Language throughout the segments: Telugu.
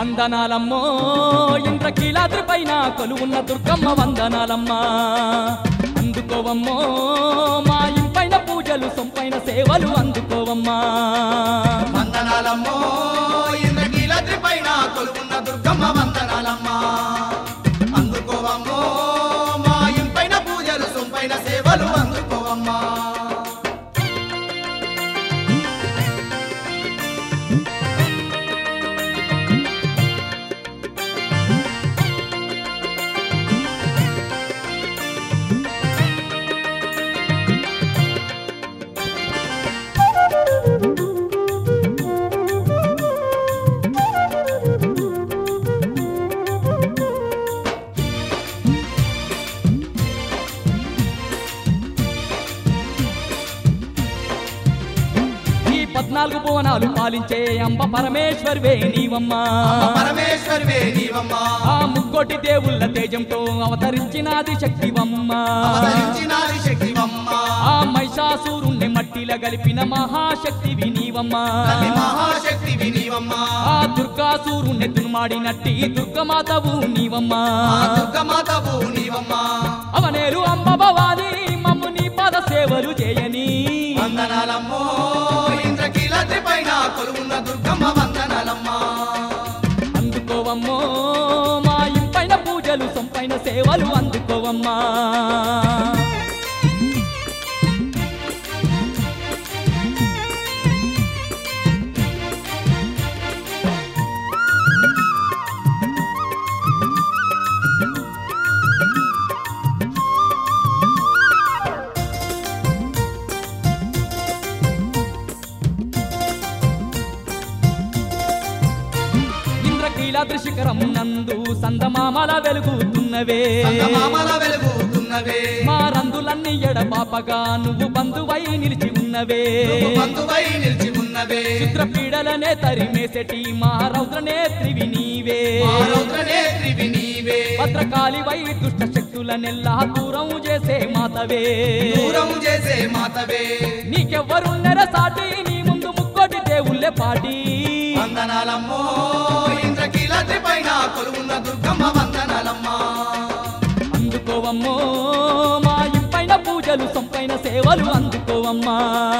వందనాలమ్మో ఇంద్రకీలాద్రి పైన కొలువున్న దుర్గమ్మ వందనాలమ్మా అందుకోవమ్మో మా ఇంపైన పూజలు సొంపైన సేవలు అందుకోవమ్మా వందనాలమ్మో ఇంద్రకీలాద్రి పైన కొలువున్న దుర్గమ్మ వందనాలమ్మా అందుకోవమ్మో మా ఇంపైన పూజలు సొంపైన సేవలు అందుకోవమ్మా ఈ పద్నాలుగు భువనాలు పాలించే అంబ పరమేశ్వర్వే నీవమ్మా అమ్మ పరమేశ్వరివే నీవమ్మా ఆ ముక్కోటి దేవుళ్ళ తేజంతో అవతరించినాది శక్తివమ్మా అవతరించినాది శక్తివమ్మా ఆ మహిషాసురుణ్ణి మట్టిల గలిపిన మహాశక్తివి నీవమ్మా తల్లి మహాశక్తివి నీవమ్మా ఆ దుర్గాసూరుణ్ణి దుర్మాడినట్టి దుర్గమాతవు నీవమ్మా ఆ దుర్గమాతవు నీవమ్మా అవనేరు అమ్మ భవాని మమ్ము నీ పద సేవలు చేయని వందనాలమ్మో ఇంద్రకీలాద్రి పైన కొలువున్న దుర్గమ్మ వందనాలమ్మా అందుకోవమ్మో మా ఇంపైన పూజలు సొంపైన సేవలు అందుకోవమ్మా ఇంద్రకీలాద్రి శిఖరం నందు సందమామల వెలుగుతున్నవే సంగమామల వెలుగుతున్నవే మా రందులన్నీ ఎడపాపగా నువ్వు బంధువై నిలిచి ఉన్నవే నువ్వు బంధువై నిలిచి ఉన్నవే చిత్రపీడలనే తరిమేసెటి మా రౌద్ర నేత్రివి నీవే మా రౌద్రనేత్రివి నీవే భద్రకాళివై దుష్ట శక్తులనెల్లా దూరం చేసే మాతవే దూరం చేసే మాతవే నీకెవ్వరున్నర సాటి నీ ముందు ముక్కోటి దేవుళ్ళే పాటి వందనాలమ్మో ఇంద్రకీలాద్రి పైన కొలువున్న దుర్గమ్మ వందనాలమ్మా అందుకోవమ్మో మా ఇంపైన పూజలు సొంపైన సేవలు అందుకోవమ్మా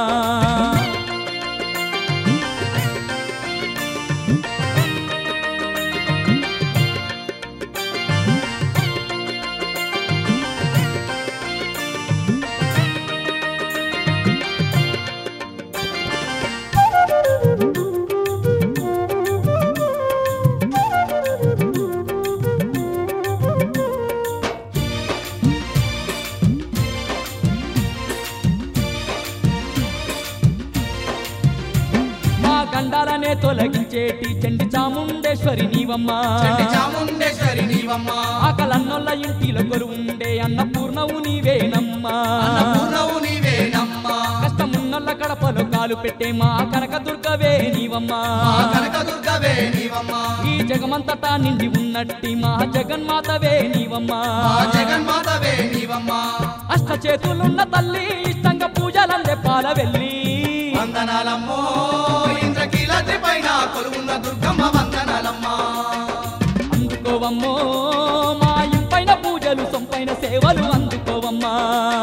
మా గండాలనే తొలగించేటి చండి చాముండేశ్వరి నీవమ్మా చండి చాముండేశ్వరి నీవమ్మా ఆకలన్నొల్ల ఇంటిలో కొలువుండే అన్నపూర్ణవు నీవేనమ్మా అన్నపూర్ణవు నీవేనమ్మా కష్టమున్నొల్ల కడపలో కాలు పెట్టే మా కనక దుర్గవే నీవమ్మా మా కనక దుర్గవే నీవమ్మా ఈ జగమంతటా నిండి ఉన్నట్టి మా జగన్మాతవే నీవమ్మా మా జగన్మాతవే నీవమ్మా అష్ట చేతులున్న తల్లి ఇష్టంగా పూజలందే పాల వెళ్ళి వందనాలమ్మో ఇంద్రకీలాద్రి పైన కొలువున్న దుర్గమ్మ వందనాలమ్మా అందుకోవమ్మో మా ఇంపైన పూజలు సొంపైన సేవలు అందుకోవమ్మా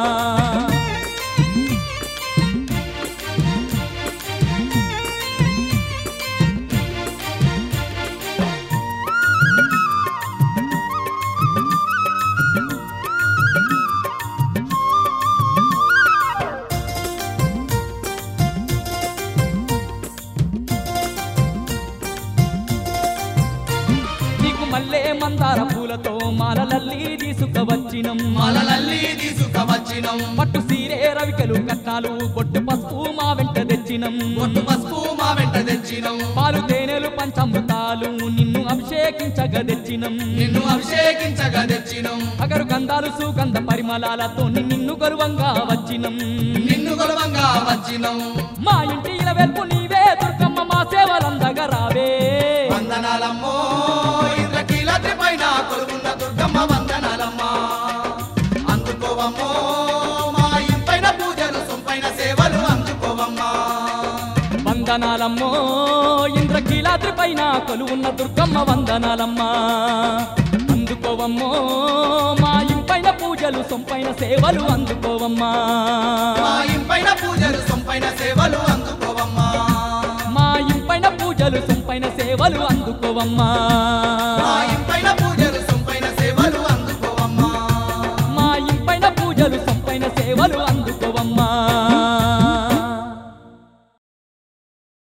నీకు మల్లె మందార పూలతో మాలలల్లి తీసుకవచ్చినం మాలలల్లి తీసుకవచ్చినం పట్టు సీరే రవికలు కట్నాలు బొట్టు పసుపు మా వెంట తెచ్చినం బొట్టు పసుపు మా వెంట తెచ్చినం పాలు తేనెలు పంచామృతాలు నిన్ను అభిషేకించగా తెచ్చినం నిన్ను అభిషేకించగా తెచ్చినం అగరు గంధాలు సుగంధ పరిమళాలతో నిన్ను గర్వంగా వచ్చినం నిన్ను కొలవంగా వచ్చినం మా ఇంటి వెల్పు నీవే దుర్గమ్మ మా సేవలందగా రావే వందనాలమ్మో ఇంద్రకీలాద్రి పైన కొలువున్న దుర్గమ్మ వందనాలమ్మా అందుకోవమ్మో మా ఇంపైన పూజలు సొంపైన సేవలు అందుకోవమ్మా వందనాలమ్మో ఇంద్రకి ఇంద్రకీలాద్రి పైన కొలువున్న దుర్గమ్మ వందనాలమ్మా అందుకోవమ్మో మా ఇంపైన పూజలు సొంపైన సేవలు అందుకోవమ్మా మా ఇంపైన పూజలు సొంపైన సేవలు అందుకోవమ్మా మా ఇంపైన పూజలు సొంపైన సేవలు అందుకోవమ్మా మా ఇంపైన